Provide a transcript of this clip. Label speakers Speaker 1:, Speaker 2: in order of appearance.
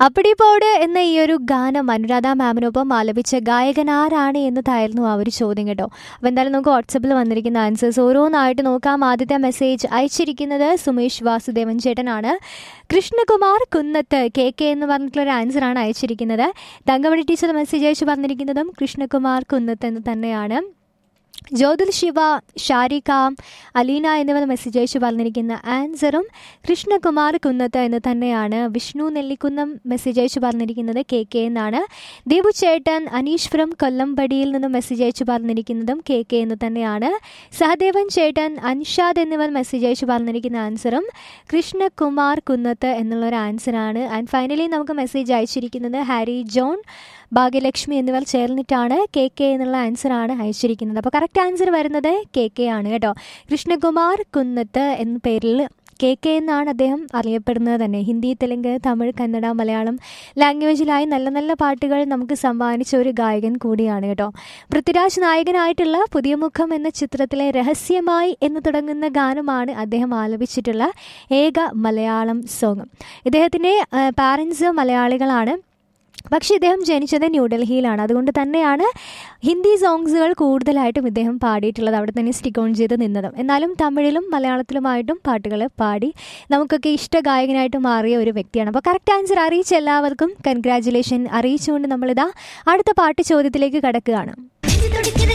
Speaker 1: അപ്പടിപ്പോട് എന്ന ഈ ഒരു ഗാനം അനുരാധ മാമിനൊപ്പം ആലപിച്ച ഗായകൻ ആരാണ് എന്നതായിരുന്നു ആ ഒരു ചോദ്യം കേട്ടോ അപ്പോൾ എന്തായാലും നമുക്ക് വാട്സപ്പിൽ വന്നിരിക്കുന്ന ആൻസേഴ്സ് ഓരോന്നായിട്ട് നോക്കാം ആദ്യത്തെ മെസ്സേജ് അയച്ചിരിക്കുന്നത് സുമേഷ് വാസുദേവൻ ചേട്ടനാണ് കൃഷ്ണകുമാർ കുന്നത്ത് കെ കെ എന്ന് പറഞ്ഞിട്ടുള്ള ഒരു ആൻസറാണ് അയച്ചിരിക്കുന്നത് തങ്കമണി ടീച്ചർ മെസ്സേജ് അയച്ച് പറഞ്ഞിരിക്കുന്നതും കൃഷ്ണകുമാർ കുന്നത്ത് എന്ന് തന്നെയാണ് ജ്യോതിൽ ശിവ ഷാരിക അലീന എന്നിവർ മെസ്സേജ് അയച്ചു പറഞ്ഞിരിക്കുന്ന ആൻസറും കൃഷ്ണകുമാർ കുന്നത്ത് എന്ന് തന്നെയാണ് വിഷ്ണു നെല്ലിക്കുന്നം മെസ്സേജ് അയച്ചു പറഞ്ഞിരിക്കുന്നത് കെ കെ എന്നാണ് ദീപു ചേട്ടൻ അനീശ്വരം കൊല്ലംപടിയിൽ നിന്ന് മെസ്സേജ് അയച്ചു പറഞ്ഞിരിക്കുന്നതും കെ കെ എന്ന് തന്നെയാണ് സഹദേവൻ ചേട്ടൻ അൻഷാദ് എന്നിവർ മെസ്സേജ് അയച്ചു പറഞ്ഞിരിക്കുന്ന ആൻസറും കൃഷ്ണകുമാർ കുന്നത്ത് എന്നുള്ള ഒരു ആൻസറാണ് ആൻഡ് ഫൈനലി നമുക്ക് മെസ്സേജ് അയച്ചിരിക്കുന്നത് ഹാരി ജോൺ ഭാഗ്യലക്ഷ്മി എന്നിവർ ചേർന്നിട്ടാണ് കെ കെ എന്നുള്ള ആൻസറാണ് അയച്ചിരിക്കുന്നത് അപ്പോൾ കറക്റ്റ് ആൻസർ വരുന്നത് കെ കെ ആണ് കേട്ടോ കൃഷ്ണകുമാർ കുന്നത്ത് എന്ന പേരിൽ കെ കെ എന്നാണ് അദ്ദേഹം അറിയപ്പെടുന്നത് തന്നെ ഹിന്ദി തെലുങ്ക് തമിഴ് കന്നഡ മലയാളം ലാംഗ്വേജിലായി നല്ല നല്ല പാട്ടുകൾ നമുക്ക് സമ്മാനിച്ച ഒരു ഗായകൻ കൂടിയാണ് കേട്ടോ പൃഥ്വിരാജ് നായകനായിട്ടുള്ള പുതിയ മുഖം എന്ന ചിത്രത്തിലെ രഹസ്യമായി എന്ന് തുടങ്ങുന്ന ഗാനമാണ് അദ്ദേഹം ആലപിച്ചിട്ടുള്ള ഏക മലയാളം സോങ് ഇദ്ദേഹത്തിൻ്റെ പാരൻസ് മലയാളികളാണ് പക്ഷേ ഇദ്ദേഹം ജനിച്ചത് ന്യൂഡൽഹിയിലാണ് അതുകൊണ്ട് തന്നെയാണ് ഹിന്ദി സോങ്സുകൾ കൂടുതലായിട്ടും ഇദ്ദേഹം പാടിയിട്ടുള്ളത് അവിടെ തന്നെ സ്റ്റിക്ക് ഓൺ ചെയ്ത് നിന്നതും എന്നാലും തമിഴിലും മലയാളത്തിലുമായിട്ടും പാട്ടുകൾ പാടി നമുക്കൊക്കെ ഇഷ്ട ഗായകനായിട്ട് മാറിയ ഒരു വ്യക്തിയാണ് അപ്പോൾ കറക്റ്റ് ആൻസർ അറിയിച്ച എല്ലാവർക്കും കൺഗ്രാറ്റുലേഷൻ അറിയിച്ചുകൊണ്ട് നമ്മളിതാ അടുത്ത പാട്ട് ചോദ്യത്തിലേക്ക് കടക്കുകയാണ്